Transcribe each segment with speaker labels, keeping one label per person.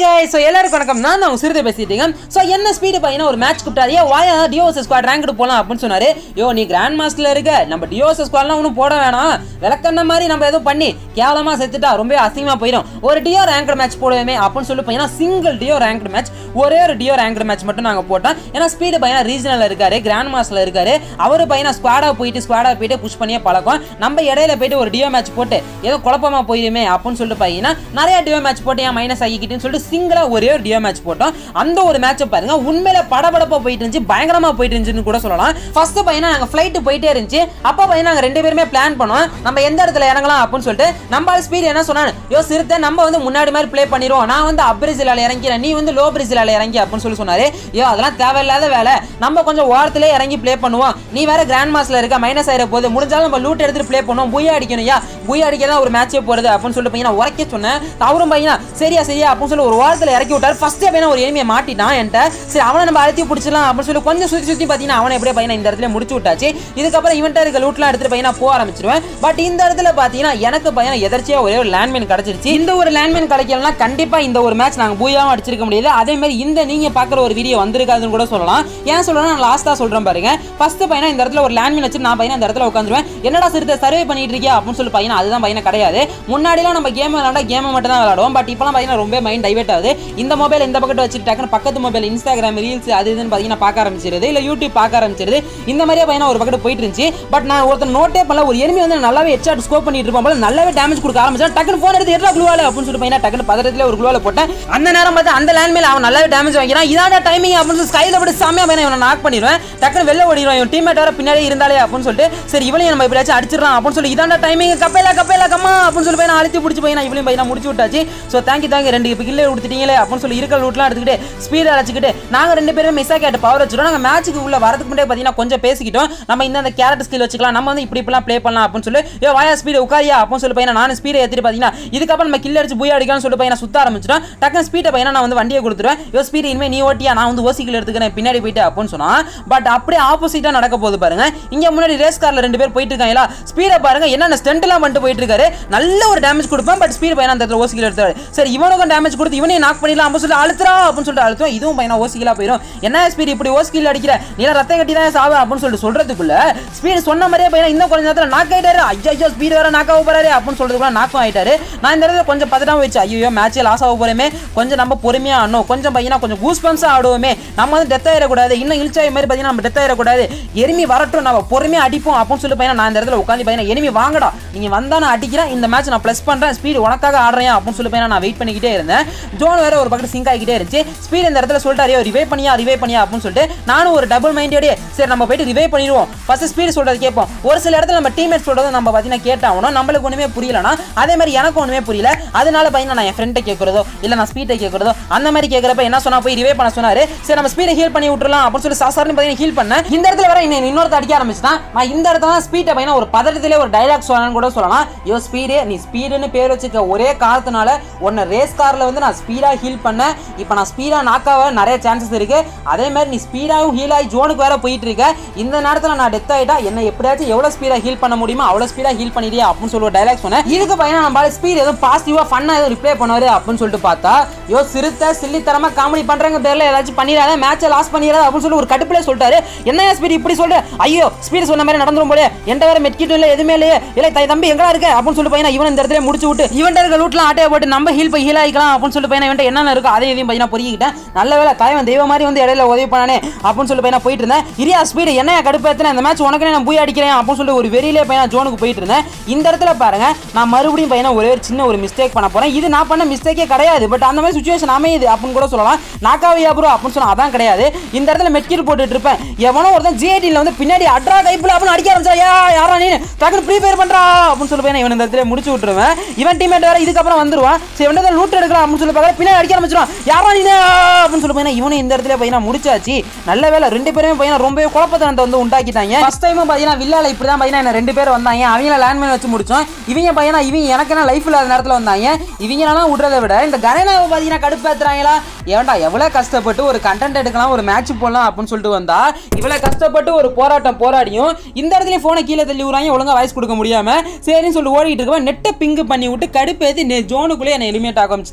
Speaker 1: guys so எல்லாருக்கும் வணக்கம் நான் தான் சிறுதை பேசிட்டீங்க ஸோ என்ன ஸ்பீடு பையனா ஒரு மேட்ச் கூப்பிட்டாரு ஏன் வாயா டிஓஎஸ் ஸ்குவாட் ரேங்க் போகலாம் அப்படின்னு சொன்னாரு யோ நீ கிராண்ட் மாஸ்டர்ல இருக்க நம்ம டிஓஎஸ் ஸ்குவாட்லாம் ஒன்றும் போட வேணாம் விளக்கண்ண மாதிரி நம்ம எதுவும் பண்ணி கேவலமா செத்துட்டா ரொம்ப அசிங்கமா போயிடும் ஒரு டிஓ ரேங்க் மேட்ச் போடுவேமே அப்படின்னு சொல்லி பையனா சிங்கிள் டிஓ ரேங்க் மேட்ச் ஒரே ஒரு டிஓ ரேங்க் மேட்ச் மட்டும் நாங்கள் போட்டோம் ஏன்னா ஸ்பீடு பையனா ரீஜனல் இருக்காரு கிராண்ட் மாஸ்டர்ல இருக்காரு அவரு பையனா ஸ்குவாடா போயிட்டு ஸ்குவாடா போயிட்டு புஷ் பண்ணியே பழக்கம் நம்ம இடையில போயிட்டு ஒரு டிஓ மேட்ச் போட்டு ஏதோ குழப்பமா போயிருமே அப்படின்னு சொல்லிட்டு பையனா நிறைய டிஓ மேட்ச் போட்டு ஏன் மைனஸ் ஆகிக்கிட்டுன்னு சொல்லிட்டு சிங்கிளா ஒரே ஒரு டிஓ மேட்ச் போட்டோம் அந்த ஒரு மேட்சை பாருங்க உண்மையில படபடப்பா போயிட்டு இருந்துச்சு பயங்கரமா போயிட்டு இருந்துச்சுன்னு கூட சொல்லலாம் ஃபர்ஸ்ட் பையனா நாங்க ஃபிளைட் போயிட்டே இருந்துச்சு அப்போ பையனா நாங்க ரெண்டு பேருமே பிளான் பண்ணோம் நம்ம எந்த இடத்துல இறங்கலாம் அப்படின்னு சொல்லிட்டு நம்ம ஸ்பீட் என்ன சொன்னாங்க யோ சிறுத்தை நம்ம வந்து முன்னாடி மாதிரி ப்ளே பண்ணிடுவோம் நான் வந்து அப்ரிசிலால இறங்கிறேன் நீ வந்து லோ பிரிசிலால இறங்கி அப்படின்னு சொல்லி சொன்னாரு யோ அதெல்லாம் தேவையில்லாத வேலை நம்ம கொஞ்சம் ஓரத்திலே இறங்கி ப்ளே பண்ணுவோம் நீ வேற கிராண்ட் மாஸ்ல இருக்க மைனஸ் ஆயிர போது முடிஞ்சாலும் நம்ம லூட் எடுத்துட்டு ப்ளே பண்ணுவோம் புய்யா அடிக்கணும் யா புய்யா அடிக்க தான் ஒரு மேட்சே போறது அப்படின்னு சொல்லிட்டு பையனா உரைக்க சொன்னேன் அவரும் பையனா சரியா சரியா அப்படின்னு சொல்லி ஒரு வாரத்தில் இறக்கி விட்டார் ஃபர்ஸ்டே பையனா ஒரு எனிமையை மாட்டிட்டான் என்கிட்ட சரி அவனை நம்ம அழுத்தி பிடிச்சலாம் அப்படின்னு சொல்லி கொஞ்சம் சுற்றி சுற்றி பார்த்தீங்கன்னா அவனை எப்படியே பையனா இந்த இடத்துல முடிச்சு விட்டாச்சு இதுக்கப்புறம் இவன்ட்ட இருக்க லூட்லாம் எடுத்துட்டு பையனா போக ஆரம்பிச்சிருவேன் பட் இந்த இடத்துல பார்த்தீங்கன்னா எனக்கு பையனா எதர்ச்சியா ஒரே ஒரு லேண்ட்மேன் கிடைச்சிருச்சு இந்த ஒரு லேண்ட்மேன் கிடைக்கலனா கண்டிப்பா இந்த ஒரு மேட்ச் நாங்கள் பூயாவும் அடிச்சிருக்க முடியாது அதே மாதிரி இந்த நீங்க பார்க்குற ஒரு வீடியோ வந்திருக்காதுன்னு கூட சொல்லலாம் ஏன் சொல்லலாம் நான் லாஸ்ட்டாக சொல்றேன் பாருங்க ஃபர்ஸ்ட் பையனா இந்த இடத்துல ஒரு லேண்ட்மேன் வச்சு நான் பையனா இந்த இடத்துல உட்காந்துருவேன் என்னடா சிறுத்தை சர்வே பண்ணிட்டு இருக்கியா அப்படின்னு சொல்லி பையனா அதுதான் பையனா கிடையாது முன்னாடிலாம் நம்ம கேம் விளாண்டா கேமை மட்டும் தான் விளாடுவோம் பட் இப்போலாம் பார்த்தீங்கன்னா ரொம்ப மைண்ட் டைவர்ட் ஆகுது இந்த மொபைல் இந்த பக்கத்து வச்சுட்டு டக்குனு பக்கத்து மொபைல் இன்ஸ்டாகிராம் ரீல்ஸ் அது இதுன்னு பார்த்தீங்கன்னா பார்க்க ஆரம்பிச்சிருது இல்லை யூடியூப் பார்க்க ஆரம்பிச்சிருது இந்த மாதிரியே பையனா ஒரு பக்கத்து போயிட்டு இருந்துச்சு பட் நான் ஒருத்தர் நோட்டே பண்ணல ஒரு எனிமி வந்து நல்லாவே ஹெட்ஷாட் ஸ்கோப் பண்ணிட்டு இருப்போம் போல நல்லாவே டேமேஜ் கொடுக்க ஆரம்பிச்சேன் டக்குனு ஃபோன் எடுத்து எட்ரா குளுவால அப்படின்னு சொல்லி பையனா டக்குனு பதட்டத்தில் ஒரு குளுவால போட்டேன் அந்த நேரம் பார்த்து அந்த லேண்ட் மேல அவன் நல்லாவே டேமேஜ் வாங்கிறான் இதான டைமிங் அப்படின்னு சொல்லி ஸ்கைல விட்டு சாமியா பையனை இவனை நாக் பண்ணிடுவேன் டக்குனு வெளில ஓடிடுவான் இவன் டீம்மேட் வேற பின்னாடி இருந்தாலே அப்படின்னு சொல்லிட்டு சரி இவளையும் நம்ம எப்படியாச்சும் அடிச்சிடலாம் அப்படின்னு சொல்லி இதான டைமிங் கப்பேலா கப்பேலா கம்மா அப்படின்னு சொல்லி பையனை அழுத்தி பிடிச்சி பையனா இவளையும் பையனா முடிச்சு விட்டாச்சு ஸோ தேங்க்யூ தேங்க்யூ ரெண்டு இப்போ கில்லே கொடுத்துட்டீங்களே அப்படின்னு சொல்லி இருக்கிற ரூட்லாம் எடுத்துக்கிட்டு ஸ்பீட் அழைச்சிக்கிட்டு நாங்கள் ரெண்டு பேரும் மிஸ் கேட்டு பவர் வச்சுட்டோம் நாங்கள் மேட்ச்சுக்கு உள்ள வரதுக்கு முன்னாடி பார்த்தீங்கன்னா கொஞ்சம் பேசிக்கிட்டோம் நம்ம இந்த கேரட் ஸ்கில் வச்சுக்கலாம் நம்ம வந்து இப்படி இப்படிலாம் ப்ளே பண்ணலாம் அப்படின்னு சொல்லி ஏ வாயா ஸ்பீடு உட்காரியா அப்படின்னு சொல்லி பையனா நான் ஸ்பீடை ஏற்றிட்டு பார்த்தீங்கன்னா இதுக்கப்புறம் நம்ம கில் அடிச்சு புயா அடிக்கலாம்னு சொல்லி பையனா சுத்த ஆரம்பிச்சிட்டோம் டக்குனு ஸ்பீடை பையனா நான் வந்து வண்டியை கொடுத்துருவேன் யோ ஸ்பீடு இனிமேல் நீ ஓட்டியா நான் வந்து ஓசிக்கில் எடுத்துக்கிறேன் பின்னாடி போயிட்டு அப்படின்னு சொன்னா பட் அப்படியே ஆப்போசிட்டாக நடக்க போகுது பாருங்க இங்கே முன்னாடி ரேஸ் காரில் ரெண்டு பேர் போயிட்டு இருக்காங்களா ஸ்பீடை பாருங்க என்னென்ன ஸ்டென்ட்லாம் பண்ணிட்டு போயிட்டு இருக்காரு நல்ல ஒரு டேமேஜ் கொடுப்பேன் பட் ஸ்பீடு பையனா அந்த இடத்துல ஓசிக்கில் எடுத்தாரு சரி இவனுக்கும் டேமேஜ் கொடுத்து இவனையும் நாக் பண்ணிடலாம் அப்படின்னு சொல்லி அழுத்துறா அப்படின்னு சொல்லிட்டு அழுத்துவோம் இதுவும் பையனா ஓசிக்கலா போயிடும் என்ன ஸ்பீடு இப்படி ஓசிக்கில் அடிக்கிற நீ ரத்தம் கட்டி தான் சாவு அப்படின்னு சொல்லிட்டு சொல்றதுக்குள்ள ஸ்பீடு சொன்ன மாதிரியே பையனா இன்னும் கொஞ்ச நேரத்தில் நாக் ஆயிட்டாரு ஐயோ ஸ்பீடு வேற நாக் ஆக போறாரு அப்படின்னு சொல்றதுக்குள்ள நாக்கும் ஆயிட்டாரு நான் இந்த இடத்துல கொஞ்சம் பதட்டம் வச்சு ஐயோ மேட்ச் லாஸ் ஆக போறேமே கொஞ்சம் நம்ம பொறுமையா ஆடணும் கொஞ்சம் பையனா கொஞ்சம் கூஸ் பம்ஸா ஆடுவோமே நம்ம வந்து டெத் ஆயிடக்கூடாது இன்னும் இழிச்சாய் மாதிரி பார்த்தீங்கன்னா நம்ம டெத் ஆயிடக்கூடாது எனிமி வரட்டும் நம்ம பொறுமையா அடிப்போம் அப்படின்னு சொல்லி பையனா நான் இந்த இடத்துல உட்காந்து பையனா எனிமி வாங்கடா நீங்க வந்தா நான் அடிக்கிறேன் இந்த மேட்ச் நான் ப்ளஸ் பண்றேன் ஸ்பீடு உனக்காக ஆடுறேன் அப்படின்னு சொல்லி பையனா நான் வெயிட் பண்ணிக்கிட்டே இருந்தேன் ஜோன் வேற ஒரு பக்கத்து சிங்க் ஆகிக்கிட்டே இருந்துச்சு ஸ்பீடு இந்த இடத்துல சொல்லிட்டாரு ரிவைவ் பண்ணியா ரிவைவ் பண்ணியா அப்படின்னு சொல்லிட்டு நானும் ஒரு டபுள் மைண்டோடே சரி நம்ம போயிட்டு ரிவைவ் பண்ணிடுவோம் ஃபர்ஸ்ட் ஸ்பீடு சொல்றது கேட்போம் ஒரு சில இடத்துல நம்ம டீம்மேட் சொல்றது நம்ம பார்த்தீங்கன்னா கேட்டாகணும் நம்மளுக்கு ஒன்றுமே புரியலனா அதே மாதிரி எனக்கு ஒன்றுமே புரியல அதனால பையனா நான் என் ஃப்ரெண்டை கேட்கறதோ இல்லை நான் ஸ்பீட்டை கேட்கறதோ அந்த மாதிரி கேட்குறப்ப என்ன சொன்னா போய் ரிவைவ் பண்ண சொன்னாரு சரி நம்ம ஸ்பீடை ஹீல் பண்ணி விட்டுறலாம் அப்படின்னு சொல்லி சாசாரணி பார்த்தீங்கன்னா ஹீல் பண்ணேன் இந்த இடத்துல வர இன்னும் இன்னொருத்த அடிக்க ஆரம்பிச்சுதான் நான் இந்த இடத்துல தான் ஸ்பீட்டை பையனா ஒரு பதட்டத்திலே ஒரு டைலாக் சொல்லணும்னு கூட சொல்லலாம் யோ ஸ்பீடு நீ ஸ்பீடுன்னு பேர் வச்சுக்க ஒரே காரணத்தினால உன்னை ரேஸ் காரில் வந்து நான் ஸ்பீடாக ஹீல் பண்ணேன் இப்போ நான் ஸ்பீடாக நாக்காக நிறைய சான்சஸ் இருக்கு அதே மாதிரி நீ ஸ்பீடாகவும் ஹீல் ஆகி ஜோனுக்கு வேற போயிட்டு இருக்க இந்த நேரத்தில் நான் டெத் ஆகிட்டா என்ன எப்படியாச்சும் எவ்வளோ ஸ்பீடாக ஹீல் பண்ண முடியுமோ அவ்வளோ ஸ்பீடாக ஹீல் பண்ணிடியா அப்படின்னு சொல்லி ஒரு டைலாக் சொன்னேன் இதுக்கு பையனா நம்ம ஸ்பீட் எதுவும் பாசிட்டிவாக ஃபன்னாக எதுவும் ரிப்ளை பண்ணுவாரு அப்படின்னு சொல்லிட்டு பார்த்தா யோ சிறுத்தை சில்லித்தரமா காமெடி பண்றங்க பேர்ல ஏதாச்சும் பண்ணிடாத மேட்சை லாஸ் பண்ணிடாத அப்படின்னு சொல்லி ஒரு கடுப்புல சொல்லிட்டாரு என்ன ஸ்பீட் இப்படி சொல்ற ஐயோ ஸ்பீட் சொன்ன மாதிரி நடந்துரும் போல என்கிட்ட வேற மெட்கிட்டும் இல்ல எதுவுமே இல்லையே இல்லை தை தம்பி எங்கடா இருக்க அப்படின்னு சொல்லி பையனா இவன் இந்த இடத்துல முடிச்சு விட்டு இவன் இருக்க லூட்லாம் ஆட்டையை போட்டு நம்ம ஹீல் போய் ஹீல் ஆகிக்கலாம் அப்படின்னு சொல்லி பையனா இவன் என்னென்ன இருக்கோ அதை இதையும் பையனா பொறிக்கிட்டேன் நல்ல வேலை தலைவன் தெய்வம் மாதிரி வந்து இடையில உதவி பண்ணானே அப்படின்னு சொல்லி பையனா போயிட்டு இருந்தேன் இரியா ஸ்பீடு என்ன கடுப்பேத்தின இந்த மேட்ச் உனக்கு நான் போய் அடிக்கிறேன் அப்படின்னு சொல்லி ஒரு வெறியிலே பையனா ஜோனுக்கு போயிட்டு இருந்தேன் இந்த இடத்துல பாருங்க நான் மறுபடியும் பையனா ஒரே ஒரு சின்ன ஒரு மிஸ்டேக் பண்ண போறேன் இது நான் பண்ண மிஸ்டேக்கே கிடையாது பட் அந்த மாதிரி சுச்சுவேஷன் அமையுது அப்படின்னு கூட சொல்லலாம் நாக்காவியா ப்ரோ அப்படின்னு சொன்னா அதான் கிடையாது இந்த இடத்துல மெட்கில் போட்டுட்டு இருப்பேன் எவனோ ஒருத்தன் ஜிஐடியில் வந்து பின்னாடி அட்ரா கைப்பில் அப்படின்னு அடிக்க ஆரம்பிச்சா யா யாரா நீ டக்குனு ப்ரீ ஃபயர் பண்றா அப்படின்னு சொல்லி போய் இவன் இந்த இடத்துல முடிச்சு விட்டுருவேன் இவன் டீமேட் வேற இதுக்கப்புறம் வந்துருவான் சரி இவன் தான் லூட் எடுக்கலாம் அப்படின்னு சொல்லி பார்க்கற பின்னாடி அடிக்க ஆரம்பிச்சிருவான் யாரா நீ அப்படின்னு சொல்லி போய் இவனும் இந்த இடத்துல பையனா முடிச்சாச்சு நல்ல வேலை ரெண்டு பேருமே பையனா ரொம்பவே குழப்பத்தனத்தை வந்து உண்டாக்கிட்டாங்க ஃபர்ஸ்ட் டைம் பார்த்தீங்கன்னா வில்லால இப்படி தான் பையனா என்ன ரெண்டு பேர் வந்தாங்க அவங்கள லேண்ட்மேன் வச்சு முடிச்சோம் இவங்க பையனா இவங்க எனக்கு என்ன லைஃப் இல்லாத நேரத்தில் வந்தாங்க இவங்களெல்லாம் விடுறதை விட இந்த கரேனாவை பார்த்தீங்கன்னா கடுப்பேத்துறாங்களா ஏன்டா எவ்வளோ கஷ்டப்பட்டு ஒரு கண்டென்ட் எடுக்கலாம் ஒரு மேட்ச் போடலாம் அப்படின்னு சொல்லிட்டு வந்தா இவ்வளோ கஷ்டப்பட்டு ஒரு போராட்டம் போராடியும் இந்த இடத்துல ஃபோனை கீழே தள்ளி விடுறாங்க ஒழுங்கா வாய்ஸ் கொடுக்க முடியாம சரின்னு சொல்லி ஓடிட்டு இருக்கவன் நெட்டை பிங்கு பண்ணி விட்டு கடுப்பேத்தி ஜோனுக்குள்ளே என்னை எலிமினேட் ஆக ஆரம்பிச்சிட்டாங்க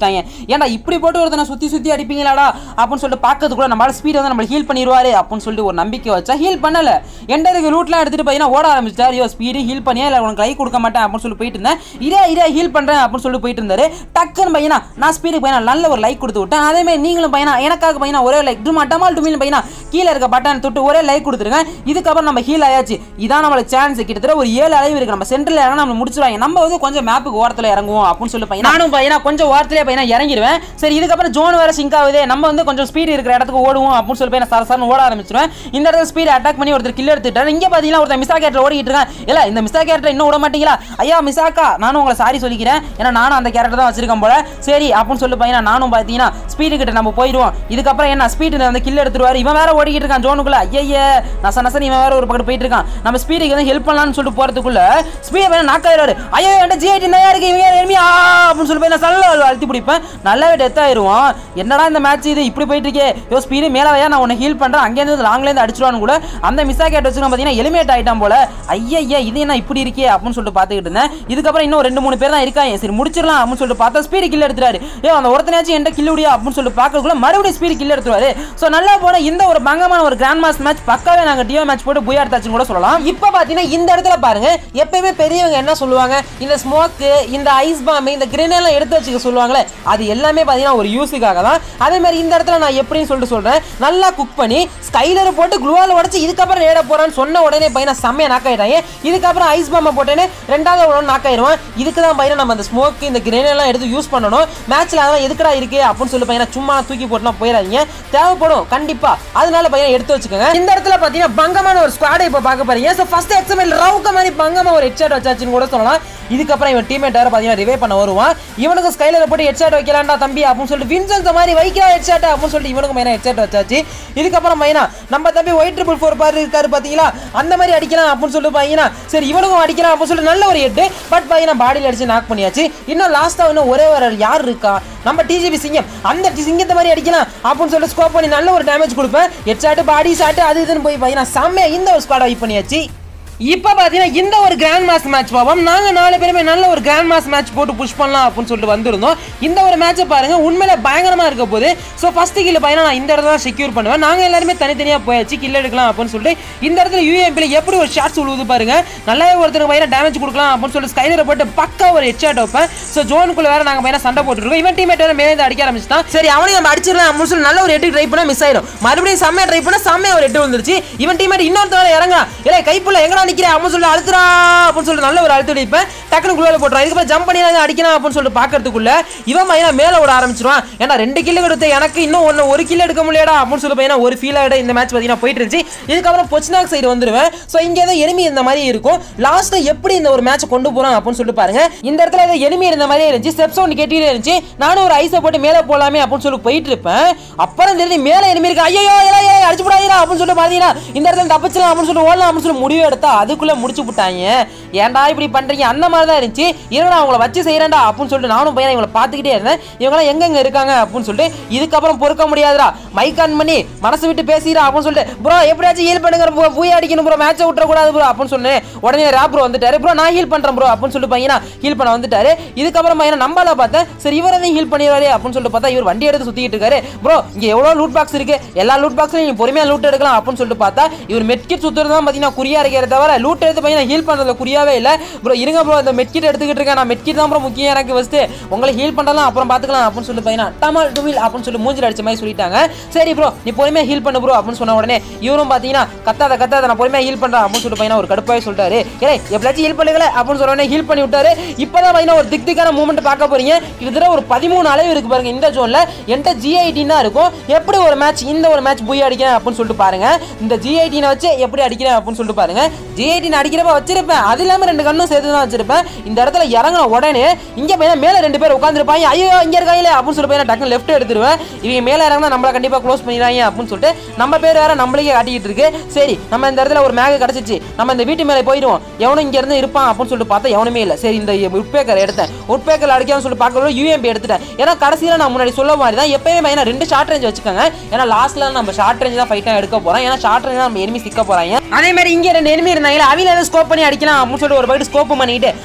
Speaker 1: ஏன்டா இப்படி போட்டு ஒருத்தனை சுற்றி சுற்றி அடிப்பீங்களாடா அப்படின்னு சொல்லிட்டு பார்க்கறதுக்குள்ள நம்மளால ஸ்பீட் வந்து நம்மளை ஹீல் பண்ணிடுவாரு அப்படின்னு சொல்லிட்டு ஒரு நம்பிக்கை வச்சா ஹீல் பண்ணல எண்டருக்கு ரூட்லாம் எடுத்துட்டு பார்த்தீங்கன்னா ஓட ஆரம்பிச்சிட்டாரு ஐயோ ஸ்பீடு ஹீல் பண்ணியா இல்லை உனக்கு கை கொடுக்க மாட்டேன் அப்படின்னு சொல்லி போயிட்டு இருந்தேன் இதே இதே ஹீல் பண்ணுறேன் அப்படின்னு சொல்லிட்டு போயிட்டு இருந்தாரு டக்குன்னு பையனா நான் ஸ்பீடுக்கு பையனா நல்ல ஒரு லைக் கொடுத்து விட்டேன் அதே மாதிரி நீங்களும் பையனா எனக்காக பையனா ஒரே லைக் டுமா டமால் டுமில் பையனா கீழே இருக்க பட்டன் தொட்டு ஒரே லைக் கொடுத்துருங்க இதுக்கப்புறம் நம்ம ஹீல் ஆயாச்சு இதான் நம்மளுக்கு சான்ஸ் கிட்டத்தட்ட ஒரு ஏழு அளவு இருக்கு நம்ம சென்டரில் இறங்க நம்ம முடிச்சிருவாங்க நம்ம வந்து கொஞ்சம் மேப்புக்கு ஓரத்தில் இறங்குவோம் அப்படின்னு சொல்லி பையனா நானும் பையனா கொஞ்சம் ஓரத்திலே பையனா இறங்கிடுவேன் சரி இதுக்கப்புறம் ஜோன் வேற சிங்க் ஆகுது நம்ம வந்து கொஞ்சம் ஸ்பீடு இருக்கிற இடத்துக்கு ஓடுவோம் அப்படின்னு சொல்லி பையனா சரசரன்னு ஓட ஆரம்பிச்சிருவேன் இந்த இடத்துல ஸ்பீடு அட்டாக் பண்ணி ஒருத்தர் கில் எடுத்துட்டாரு இங்கே பார்த்தீங்கன்னா ஒருத்தர் மிஸ்ஸா கேரக்டர் ஓடிக்கிட்டு இருக்கான் இல்ல இந்த மிஸ்ஸா கேரக்டர் இன்னும் விட மாட்டீங்களா ஐயா மிஸ்ஸாக்கா நானும் உங்களை சாரி சொல்லிக்கிறேன் ஏன்னா நானும் அந்த கேரக்டர் தான் வச்சிருக்கேன் போல சரி அப்படின்னு சொல்லி பையனா நானும் பார்த்தீங்கன்னா ஸ்பீடு கிட்ட நம்ம போயிடுவோம் இதுக்கப்புறம் என்ன ஸ்பீடு வந்து கில் எடுத்துருவாரு இவன் வேற ஓடிக்கிட்டு இருக்கான் ஜோனுக்குள்ள ஐயே நச நசன் இவன் வேற ஒரு பக்கத்து போயிட்டு இருக்கான் நம்ம ஸ்பீடுக்கு வந்து ஹெல்ப் பண்ணலாம்னு சொல்லிட்டு போறதுக்குள்ள ஸ்பீடு வேற நாக்காயிராரு ஐயோ என்கிட்ட ஜிஐடி நிறையா இருக்கு இவங்க enemy ஆ அப்படின்னு சொல்லி போய் நான் சல்ல அழுத்தி பிடிப்பேன் நல்லாவே டெத் ஆயிருவான் என்னடா இந்த மேட்ச் இது இப்படி போயிட்டு இருக்கே யோ ஸ்பீடு மேலே வையா நான் உன்னை ஹீல் பண்றேன் அங்கேருந்து லாங்லேருந்து அடிச்சிருவான்னு கூட அந்த மிஸ் கேட் வச்சு பார்த்தீங்கன்னா எலிமினேட் ஆயிட்டான் போல ஐயா இது என்ன இப்படி இருக்கே அப்படின்னு சொல்லிட்டு பார்த்துக்கிட்டு இருந்தேன் இதுக்கப்புறம் இன்னும் ரெண்டு மூணு பேர் தான் இருக்காங்க சரி முடிச்சிடலாம் அப்படின்னு சொல்லிட்டு பார்த்தா ஸ்பீடு கில் எடுத்துறாரு ஏ அந்த ஒருத்தனாச்சும் என்கிட்ட கில் முடியா அப்படின்னு சொல்லிட்டு பார்க்கறதுக்குள்ள மறுபடியும் ஸ்பீடு கில் எடுத்துருவாரு ஸோ நல்லா போன இந்த ஒரு பங்கமான ஒரு கிராண்ட் மாஸ் மேட்ச் பக்காவே நாங்கள் டியோ மேட்ச் போட்டு புயா எடுத்தாச்சுன்னு கூட சொல்லலாம்
Speaker 2: இப்போ பார்த்தீங்கன்னா இந்த இடத்துல பாருங்க எப்பயுமே பெரியவங்க என்ன சொல்லுவாங்க இந்த ஸ்மோக்கு இந்த ஐஸ் பாம்பு இந்த கிரெனெல்லாம் எடுத்து வச்சுக்க சொல்லுவாங்களே அது எல்லாமே பார்த்தீங்கன்னா ஒரு யூஸுக்காக தான் அதே மாதிரி இந்த இடத்துல நான் எப்படின்னு சொல்லிட்டு சொல்றேன் நல்லா குக் பண்ணி ஸ்கைலர் போட்டு குளுவால் உடச்சி இதுக்கப்புறம் நேட போறான்னு சொன்ன உடனே பையனா செம்மையா நாக்காயிட்டாங்க இதுக்கப்புறம் ஐஸ் பாம்பை போட்டேன்னு ரெண்டாவது உடனே நாக்காயிருவான் இதுக்கு தான் பையனா நம்ம அந்த ஸ்மோக் இந்த கிரெனெல்லாம் எடுத்து யூஸ் பண்ணணும் மேட்ச்ல அதெல்லாம் எதுக்குடா இருக்கு அப்படின்னு சொல்லி பையனா சும்மா தூக்கி போட்டுனா போயிடாதீங்க தேவைப்படும் கண்டிப்பா அதனால பையன் எடுத்து வச்சுக்கோங்க இந்த இடத்துல பார்த்தீங்கன்னா பங்கமான ஒரு ஸ்குவாடை இப்போ பார்க்க போறீங்க ஸோ ஃபர்ஸ்ட் எக்ஸாம்பிள் ரவுக்க மாதிரி பங்கமா ஒரு ஹெட்ஷாட் வச்சாச்சுன்னு கூட சொல்லலாம் இதுக்கப்புறம் இவன் டீமேட் வேற பார்த்தீங்கன்னா ரிவே பண்ண வருவான் இவனுக்கு ஸ்கைலர் போட்டு ஹெட்ஷாட் வைக்கலாம்டா தம்பி அப்படின்னு சொல்லிட்டு வின்சன்ஸ் மாதிரி வைக்கிறா ஹெட்ஷாட் அப்படின்னு சொல்லிட்டு இவனுக்கு மைனா ஹெட்ஷாட் வச்சாச்சு இதுக்கப்புறம் மைனா நம்ம தம்பி ஒயிட் ட்ரிபிள் ஃபோர் பாரு இருக்காரு பார்த்தீங்களா அந்த மாதிரி அடிக்கலாம் அப்படின்னு சொல்லிட்டு பையனா சரி இவனுக்கும் அடிக்கலாம் அப்படின்னு சொல்லிட்டு நல்ல ஒரு ஹெட் பட் பையனா பாடியில் அடிச்சு நாக் பண்ணியாச்சு இன்னும் லாஸ்ட்டாக இன்னும் ஒரே ஒரு ஆள் யார் இருக்கா நம்ம டிஜிபி சிங்கம் அந்த சிங்கத்தை மாதிரி அடிக்கலாம் அப்படின்னு சொல்லிட்டு ஸ்கோப் பண்ணி நல்ல ஒரு டேமேஜ் கொடுப்பேன் ஹெட் ஷாட்டு பாடி ஷாட்டு அது இதுன்னு போய் பையனா செம்மையா இந்த ஒரு ஸ்குவாட் வைப் பண்ணியாச்சு இப்போ பார்த்தீங்கன்னா இந்த ஒரு கிராண்ட் மாஸ் மேட்ச் பார்ப்போம் நாங்கள் நாலு பேருமே நல்ல ஒரு கிராண்ட் மாஸ் மேட்ச் போட்டு புஷ் பண்ணலாம் அப்படின்னு சொல்லிட்டு வந்திருந்தோம் இந்த ஒரு மேட்சை பாருங்க உண்மையில பயங்கரமா இருக்க போது ஸோ ஃபர்ஸ்ட் கில் பையனா நான் இந்த இடத்துல தான் செக்யூர் பண்ணுவேன் நாங்கள் எல்லாருமே தனித்தனியாக போயாச்சு கில் எடுக்கலாம் அப்படின்னு சொல்லிட்டு இந்த இடத்துல யூஎம்பியில் எப்படி ஒரு ஷாட்ஸ் உழுவுது பாருங்க நல்லாவே ஒருத்தருக்கு பையனா டேமேஜ் கொடுக்கலாம் அப்படின்னு சொல்லிட்டு ஸ்கைலரை போட்டு பக்கா ஒரு ஹெட் ஷாட் வைப்பேன் ஸோ ஜோனுக்குள்ள வேற நாங்கள் பையனா சண்டை போட்டுருக்கோம் இவன் டீமேட் வேற மேலே அடிக்க ஆரம்பிச்சிட்டான் சரி அவனையும் நம்ம அடிச்சிடலாம் அப்படின்னு சொல்லி நல்ல ஒரு ஹெட்டு ட்ரை பண்ணா மிஸ் ஆயிடும் மறுபடியும் செம்மையா ட்ரை பண்ணா செம்மையா ஒரு ஹெட்டு வந்துருச்சு இவன் டீமேட் இன்னொருத்தவரை இறங்கா இல்லை கைப்புள்ள எங்கடா நிற்கிறேன் அப்படின்னு சொல்லி அழுத்துறா அப்படின்னு சொல்லிட்டு நல்ல ஒரு அழுத்து அடிப்பேன் டக்குனு குழுவில் போட்டுறான் இதுக்கப்புறம் ஜம்ப் பண்ணி நான் அடிக்கலாம் அப்படின்னு சொல்லிட்டு பார்க்கறதுக்குள்ள இவன் பையனா மேலே விட ஆரம்பிச்சிருவான் ஏன்னா ரெண்டு கில்லு எடுத்து எனக்கு இன்னும் ஒன்று ஒரு கில்லு எடுக்க முடியலடா அப்படின்னு சொல்லி பையனா ஒரு ஃபீல் ஆகிட இந்த மேட்ச் பார்த்தீங்கன்னா போயிட்டு இருந்துச்சு இதுக்கப்புறம் பொச்னாக் சைடு வந்துருவேன் ஸோ இங்கே ஏதோ எனிமி இந்த மாதிரி இருக்கும் லாஸ்ட்டில் எப்படி இந்த ஒரு மேட்ச் கொண்டு போகிறோம் அப்படின்னு சொல்லிட்டு பாருங்க இந்த இடத்துல ஏதோ எனிமி இருந்த மாதிரியே இருந்துச்சு ஸ்டெப் சவுண்ட் கேட்டுட்டே இருந்துச்சு நானும் ஒரு ஐஸை போட்டு மேலே போகலாமே அப்படின்னு சொல்லி போயிட்டு இருப்பேன் அப்புறம் தெரிஞ்சு மேலே எனிமி இருக்கு ஐயோ ஏய் ஏய் அடிச்சு விடாதீரா அப்படின்னு சொல்லிட்டு பார்த்தீங்கன்னா இந்த இடத்துல தப்பிச்சலாம் அப்படின்னு சொல்லி ஓடலாம் அப்படின்னு சொல்லி முடிவு எடுத்தா அதுக்குள்ளே முடிச்சு விட்டாங்க ஏன்டா இப்படி பண்றீங்க அந்த மாதிரி தான் இருந்துச்சு இருங்க நான் உங்களை வச்சு செய்யறேன்டா அப்படின்னு சொல்லிட்டு நானும் பையன் இவங்களை பார்த்துக்கிட்டே இருந்தேன் இவங்களாம் எங்கெங்க இருக்காங்க அப்படின்னு சொல்லிட்டு இதுக்கப்புறம் பொறுக்க முடியாதுடா மைக் ஆன் பண்ணி மனசு விட்டு பேசிடுறா அப்படின்னு சொல்லிட்டு ப்ரோ எப்படியாச்சும் ஹீல் பண்ணுங்க ப்ரோ பூயா அடிக்கணும் ப்ரோ மேட்சை விட்டுறக்கூடாது ப்ரோ அப்படின்னு சொன்னேன் உடனே ரேப் ப்ரோ வந்துட்டாரு ப்ரோ நான் ஹீல் பண்றேன் ப்ரோ அப்படின்னு சொல்லிட்டு பையனா ஹீல் பண்ண வந்துட்டாரு இதுக்கப்புறம் பையனா நம்பல பார்த்தேன் சரி இவரை தான் ஹீல் பண்ணிடுவாரு அப்படின்னு சொல்லிட்டு பார்த்தா இவர் வண்டி எடுத்து சுத்திட்டு இருக்காரு ப்ரோ இங்க எவ்வளவு லூட் பாக்ஸ் இருக்கு எல்லா லூட் பாக்ஸ்லையும் நீங்க பொறுமையா லூட் எடுக்கலாம் அப்படின்னு சொல்லிட்டு பார்த்தா இவர் மெட்கிட் சுத்துறது தான் பார்த்தீங்கன்னா குறியா இருக்கிறத தவிர லூட் எடுத்து பையனா ஹீல் பண்றதுல குறியாவே இல்லை ப்ரோ இருங்க ப்ரோ இந்த மெட்கிட் எடுத்துக்கிட்டு இருக்கேன் நான் மெட்கிட் தான் ப்ரோ முக்கியம் எனக்கு ஃபர்ஸ்ட் உங்களை ஹீல் பண்ணலாம் அப்புறம் பார்த்துக்கலாம் அப்படின்னு சொல்லிட்டு பையனா டமால் டுவில் அப்படின்னு சொல்லி மூஞ்சில் அடிச்ச மாதிரி சொல்லிட்டாங்க சரி ப்ரோ நீ பொறுமையா ஹீல் பண்ணு ப்ரோ அப்படின்னு சொன்ன உடனே இவரும் பார்த்தீங்கன்னா கத்தாத கத்தாத நான் பொறுமையா ஹீல் பண்றேன் அப்படின்னு சொல்லிட்டு பையனா ஒரு கடுப்பாவே சொல்லிட்டாரு ஏய் எப்படியாச்சும் ஹீல் பண்ணுங்களே அப்படின்னு சொன்ன உடனே ஹீல் பண்ணி விட்டாரு இப்போதான் பையனா ஒரு திக் திக்கான மூமெண்ட் பார்க்க போறீங்க கிட்டத்தட்ட ஒரு பதிமூணு அளவு இருக்கு பாருங்க இந்த ஜோன்ல என்கிட்ட ஜிஐடின் தான் இருக்கும் எப்படி ஒரு மேட்ச் இந்த ஒரு மேட்ச் புய் அடிக்கிறேன் அப்படின்னு சொல்லிட்டு பாருங்க இந்த ஜிஐடினை வச்சு எப்படி அடிக்கிறேன் அப்படின்னு சொல்லிட்டு பாருங்க ஜிஐடின் அடிக்கிறப்ப வச்சிருப்பேன் அது இல்லாம ரெண்டு கண்ணும் சேர்த்து தான் வச்சிருப்பேன் இந்த இடத்துல இறங்கின உடனே இங்க பையனா மேல ரெண்டு பேர் உட்காந்துருப்பாங்க ஐயோ இங்க இருக்காங்களே அப்படின்னு சொல்லிட்டு பையனா டக்குனு லெஃப்ட் எடுத்துருவேன் இவங்க மேல இறங்கினா நம்மள கண்டிப்பா க்ளோஸ் பண்ணிடுறாங்க அப்படின்னு சொல்லிட்டு நம்ம பேர் வேற நம்மளுக்கே காட்டிக்கிட்டு இருக்கு சரி நம்ம இந்த இடத்துல ஒரு மேக கிடைச்சிச்சு நம்ம இந்த வீட்டு மேலே போயிடுவோம் எவனும் இங்க இருந்து இருப்பான் அப்படின்னு சொல்லிட்டு பார்த்தா எவனுமே இல்லை சரி இந்த உட்பேக்கர் எடுத்தேன் உட்பேக்கர் அடிக்காமனு சொல்லிட்டு பார்க்கறது யூஎம்பி எடுத்துட்டேன் ஏன்னா கடைசியில் நான் முன்னாடி சொல்ல மாதிரி தான் எப்பயுமே பையனா ரெண்டு ஷார்ட் ரேஞ்ச் வச்சுக்கோங்க ஏன்னா லாஸ்ட்ல நம்ம ஷார்ட் ரேஞ்ச் தான் ஃபைட்டாக எடுக்க போறோம் ஏன்னா ஷார்ட் ரேஞ்ச் தான் நம்ம எனிமி சிக்க போறாங்க அதே மாதிரி இங்க ரெண்டு எனிமி இருந்தாங்க அவில ஏதாவது ஸ்கோப் பண்ணி அடிக்கலாம் அப்படின்னு சொல்லிட்டு ஒரு பைட்டு ஸ்கோப் பண்ணிட்டு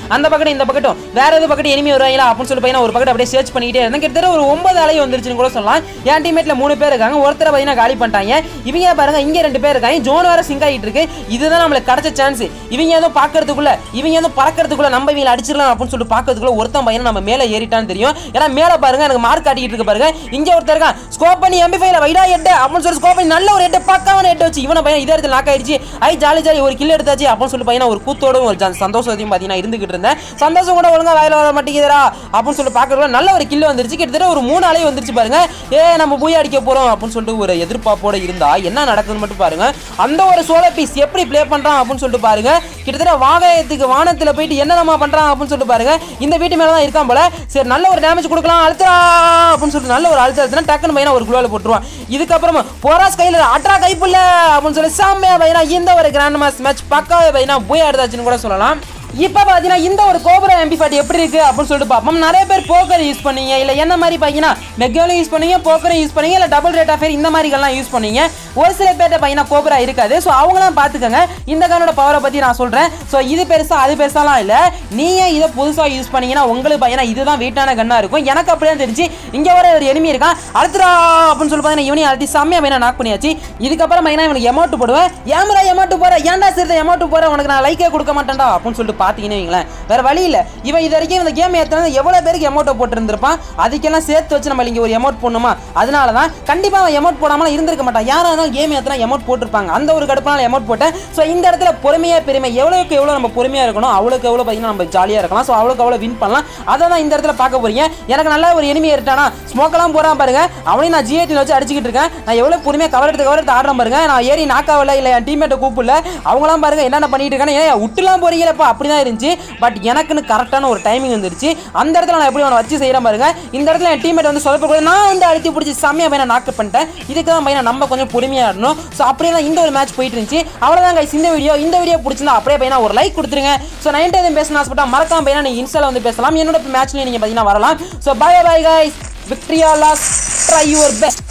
Speaker 1: அந்த பக்கெட் இந்த பக்கெட்டும் வேற எது பக்கெட் எனிமி வருவாங்களா அப்படின்னு சொல்லி பையனா ஒரு பக்கெட் அப்படியே சர்ச் பண்ணிக்கிட்டே இருந்தேன் கிட்டத்தட்ட ஒரு ஒன்பது அலை வந்துருச்சுன்னு கூட சொல்லலாம் என் டீமேட்ல மூணு பேர் இருக்காங்க ஒருத்தரை பார்த்தீங்கன்னா காலி பண்ணிட்டாங்க இவங்க பாருங்க இங்க ரெண்டு பேர் இருக்காங்க ஜோன் வேற சிங்க் ஆகிட்டு இருக்கு இதுதான் நம்மளுக்கு கிடைச்ச சான்ஸ் இவங்க ஏதோ பார்க்கறதுக்குள்ள இவங்க ஏதோ பறக்கிறதுக்குள்ள நம்ம இவங்களை அடிச்சிடலாம் அப்படின்னு சொல்லிட்டு பார்க்கறதுக்குள்ள ஒருத்தன் பையன் நம்ம மேலே ஏறிட்டான்னு தெரியும் ஏன்னா மேலே பாருங்க எனக்கு மார்க் காட்டிக்கிட்டு இருக்கு பாருங்க இங்க ஒருத்தர் இருக்கான் ஸ்கோப் பண்ணி எம்பி ஃபைவ்ல வைடா எட்டு அப்படின்னு சொல்லி ஸ்கோப் பண்ணி நல்ல ஒரு எட்டு பக்காவான எட்டு வச்சு இவனை பையன் இதே இடத்துல லாக் ஆயிடுச்சு ஐ ஜாலி ஜாலி ஒரு கில் எடுத்தாச்சு அப்படின்னு சொல்லி பையனா ஒரு கூத்தோட ஒரு ஜா- சந்தோஷத்தையும் பார்த்தீங்கன்னா இருந்துகிட்டு இருந்தேன் சந்தோஷம் கூட ஒழுங்கா வாயில வர மாட்டேங்குதுடா அப்படின்னு சொல்லி பார்க்கறதுல நல்ல ஒரு கில் வந்துருச்சு கிட்டத்தட்ட ஒரு மூணு அலை வந்துருச்சு பாருங்க ஏ நம்ம போய் அடிக்க போறோம் அப்படின்னு சொல்லிட்டு ஒரு எதிர்பார்ப்போட இருந்தா என்ன நடக்குதுன்னு மட்டும் பாருங்க அந்த ஒரு சோலோ பீஸ் எப்படி ப்ளே பண்றான் அப்படின்னு சொல்லிட்டு பாருங்க கிட்டத்தட்ட வாகயத்துக்கு வானத்துல போயிட்டு என்னென்னமா பண்றான் அப்படின்னு சொல்லிட்டு பாருங்க இந்த வீட்டு மேல தான் இருக்கான் போல சரி நல்ல ஒரு டேமேஜ் கொடுக்கலாம் அழுத்தா அப்படின்னு சொல்லிட்டு நல்ல ஒரு அழுத்தம் டக்குன்னு பையனா ஒரு குளோல போட்டுருவான் இதுக்கப்புறமா போராஸ் கையில அட்ரா கைப்புள்ள அப்படின்னு சொல்லி செம்மையா பையனா இந்த ஒரு கிராண்ட் மாஸ் மேட்ச் பக்காவே பையனா போய் ஆடுதாச்சுன்னு கூட சொல்லலாம் இப்போ பார்த்தீங்கன்னா இந்த ஒரு கோபுரா எம்பி ஃபார்ட்டி எப்படி இருக்கு அப்படின்னு சொல்லிட்டு பார்ப்போம் நிறைய பேர் போக்கர் யூஸ் பண்ணீங்க இல்லை என்ன மாதிரி பார்த்தீங்கன்னா மெக்காலும் யூஸ் பண்ணீங்க போக்கரும் யூஸ் பண்ணீங்க இல்லை டபுள் ரேட் ஆஃபேர் இந்த மாதிரிகள்லாம் யூஸ் பண்ணீங்க ஒரு சில பேர்ட்ட பார்த்தீங்கன்னா கோபுரா இருக்காது ஸோ அவங்களாம் பார்த்துக்கோங்க இந்த கனோட பவரை பற்றி நான் சொல்கிறேன் ஸோ இது பெருசா அது பெருசாலாம் இல்லை நீங்கள் இதை புதுசாக யூஸ் பண்ணீங்கன்னா உங்களுக்கு பார்த்தீங்கன்னா இதுதான் வெயிட்டான கன்னாக இருக்கும் எனக்கு அப்படியே தெரிஞ்சு இங்கே வர ஒரு enemy இருக்கான் அழுத்துறா அப்படின்னு சொல்லி பார்த்தீங்கன்னா இவனையும் அழுத்தி செம்மையாக வேணா நாக் பண்ணியாச்சு இதுக்கப்புறம் பார்த்தீங்கன்னா இவனுக்கு எமௌண்ட் போடுவேன் ஏமரா எமௌண்ட் போற ஏன்டா சேர்த்து எமௌண்ட் போற உனக்கு நான் லைக்கே கொடுக்க மாட்டேன்டா அப்படின்னு சொல்லிட்டு பார்த்தீங்கன்னு வைங்களேன் வேற வழி இல்லை இவன் இது வரைக்கும் இந்த கேம் ஏற்றினா எவ்வளோ பேருக்கு எமௌண்ட்டை போட்டுருந்துருப்பான் அதுக்கெல்லாம் சேர்த்து வச்சு நம்ம இங்கே ஒரு எமௌண்ட் போடணுமா அதனால தான் கண்டிப்பாக அவன் எமௌண்ட் போடாமல் இருந்திருக்க மாட்டான் யாராக இருந்தாலும் கேம் ஏற்றினா எமௌண்ட் போட்டிருப்பாங்க அந்த ஒரு கடுப்பான எமௌண்ட் போட்டேன் ஸோ இந்த இடத்துல பொறுமையாக பெருமை எவ்வளோக்கு எவ்வளோ நம்ம பொறுமையாக இருக்கணும் அவ்வளோக்கு எவ்வளோ பார்த்தீங்கன்னா நம்ம ஜாலியாக இருக்கலாம் ஸோ அவ்வளோக்கு அவ்வளோ வின் பண்ணலாம் அதை தான் இந்த இடத்துல பார்க்க போறீங்க எனக்கு நல்லா ஒரு எனிமி ஏறிட்டானா ஸ்மோக்கெல்லாம் போகிறான் பாருங்க அவனையும் நான் ஜிஏடி வச்சு அடிச்சுக்கிட்டு இருக்கேன் நான் எவ்வளோ பொறுமையாக கவர் எடுத்து கவர் எடுத்து ஆடுறேன் பாருங்க நான் ஏறி நாக்காவில் இல்லை என் டீம்மேட்டை கூப்பிடல அவங்களாம் பாருங்க என்னென்ன பண்ணிட்டு இருக்காங்க ஏன் விட்டுலாம் போறீங்களப்பா அப்படி தான் இருந்துச்சு பட் எனக்குன்னு கரெக்டான ஒரு டைமிங் வந்துருச்சு அந்த இடத்துல நான் எப்படி அவனை வச்சு செய்கிறேன் பாருங்க இந்த இடத்துல என் டீம்மேட் வந்து சொல்லப்போ நான் வந்து அழுத்தி பிடிச்சி செம்மையாக பையனை நாக்கு பண்ணிட்டேன் இதுக்கு தான் பையனை நம்ம கொஞ்சம் பொறுமையாக ஆடணும் ஸோ அப்படியே தான் இந்த ஒரு மேட்ச் போயிட்டு இருந்துச்சு அவ்வளோதான் guys இந்த வீடியோ இந்த வீடியோ பிடிச்சிருந்தா அப்படியே பையனா ஒரு லைக் கொடுத்துருங்க ஸோ நைன்ட் எதுவும் பேசணும் ஆசைப்பட்டா மறக்காம பையனா நீங்கள் இன்ஸ்டால வந்து பேசலாம் என்னோட மேட்ச்லேயும் நீங்கள் பார்த்தீங்கன்னா வரலாம் so bye bye guys victory or loss try your best